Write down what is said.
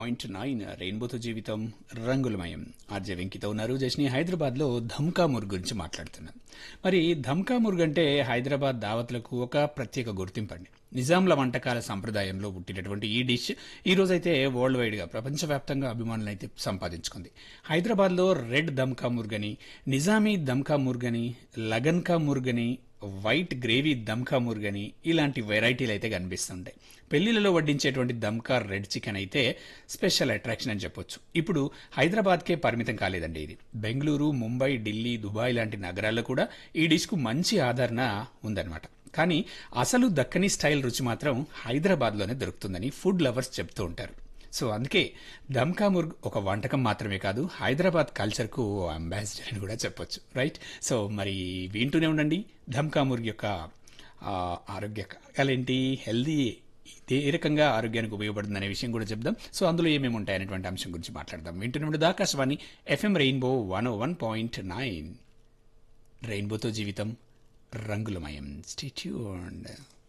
point nine రెయిన్బోతో జీవితం రంగులమయం ఆర్జే వెంకితో ఉన్నారు జస్ని హైదరాబాద్లో ధమ్కా ముర్గ్ గురించి మాట్లాడుతున్నాం మరి ధమ్కా ముర్గ్ అంటే హైదరాబాద్ దావత్లకు ఒక ప్రత్యేక గుర్తింపు అండి నిజాంల వంటకాల సంప్రదాయంలో పుట్టినటువంటి ఈ డిష్ ఈ రోజైతే వరల్డ్ వైడ్గా ప్రపంచవ్యాప్తంగా అభిమానులు అయితే సంపాదించుకుంది హైదరాబాద్లో రెడ్ దమ్కా ముర్గని నిజామీ దమ్కా ముర్గని లగన్కా ముర్గని వైట్ గ్రేవీ దమ్కా ముర్గని ఇలాంటి వెరైటీలు అయితే కనిపిస్తుంటాయి పెళ్లిలలో వడ్డించేటువంటి దమ్కా రెడ్ చికెన్ అయితే స్పెషల్ అట్రాక్షన్ అని చెప్పొచ్చు ఇప్పుడు హైదరాబాద్కే పరిమితం కాలేదండి ఇది బెంగళూరు ముంబై ఢిల్లీ దుబాయ్ లాంటి నగరాల్లో కూడా ఈ డిష్కు మంచి ఆదరణ ఉందన్నమాట కానీ అసలు దక్కని స్టైల్ రుచి మాత్రం హైదరాబాద్లోనే దొరుకుతుందని ఫుడ్ లవర్స్ చెప్తూ ఉంటారు సో అందుకే దమ్కా ముర్గ్ ఒక వంటకం మాత్రమే కాదు హైదరాబాద్ కల్చర్కు అంబాసిడర్ అని కూడా చెప్పొచ్చు రైట్ సో మరి వింటూనే ఉండండి ధమ్కా ముర్గ్ యొక్క ఆ, ఆరోగ్యకాలేంటి హెల్దీ ఏ రకంగా ఆరోగ్యానికి ఉపయోగపడుతుంది అనే విషయం కూడా చెప్దాం సో అందులో ఏమేమి ఉంటాయనేటువంటి అంశం గురించి మాట్లాడదాం వింటున్నప్పుడు Akashvani FM rainbow one one point nine రెయిన్బోతో జీవితం రంగులమయం స్టేట్యూన్